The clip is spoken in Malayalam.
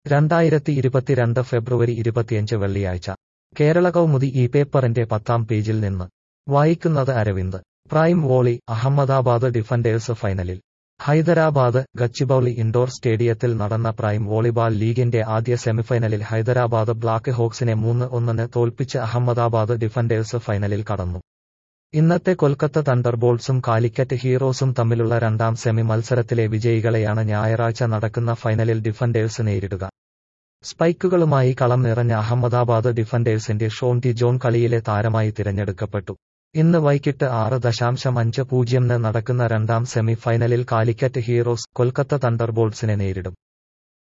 രണ്ടായിരത്തി ഇരുപത്തിരണ്ട് ഫെബ്രുവരി ഇരുപത്തിയഞ്ച് വെള്ളിയാഴ്ച കേരള കൗമുദി ഈ പേപ്പറിന്റെ പത്താം പേജിൽ നിന്ന് വായിക്കുന്നത് Aravind prime volley Ahmedabad defenders ഫൈനലിൽ ഹൈദരാബാദ് ഗച്ചിബൌളി ഇൻഡോർ സ്റ്റേഡിയത്തിൽ നടന്ന പ്രൈം വോളിബാൾ ലീഗിന്റെ ആദ്യ സെമിഫൈനലിൽ ഹൈദരാബാദ് ബ്ലാക്ക് ഹോക്സിനെ മൂന്ന് ഒന്നിന് തോൽപ്പിച്ച് അഹമ്മദാബാദ് ഡിഫൻഡേഴ്സ് ഫൈനലിൽ കടന്നു ഇന്നത്തെ കൊൽക്കത്ത തണ്ടർബോൾട്സും കാലിക്കറ്റ് ഹീറോസും തമ്മിലുള്ള രണ്ടാം സെമി മത്സരത്തിലെ വിജയികളെയാണ് ഞായറാഴ്ച നടക്കുന്ന ഫൈനലിൽ ഡിഫൻഡേഴ്സ് നേരിടുക സ്പൈക്കുകളുമായി കളം നിറഞ്ഞ അഹമ്മദാബാദ് ഡിഫൻഡേഴ്സിന്റെ ഷോൺ ടി ജോൺ കളിയിലെ താരമായി തിരഞ്ഞെടുക്കപ്പെട്ടു ഇന്ന് വൈകിട്ട് ആറ് ദശാംശം അഞ്ച് പൂജ്യംന് നടക്കുന്ന രണ്ടാം സെമി ഫൈനലിൽ കാലിക്കറ്റ് ഹീറോസ് കൊൽക്കത്ത തണ്ടർബോൾട്സിനെ നേരിടും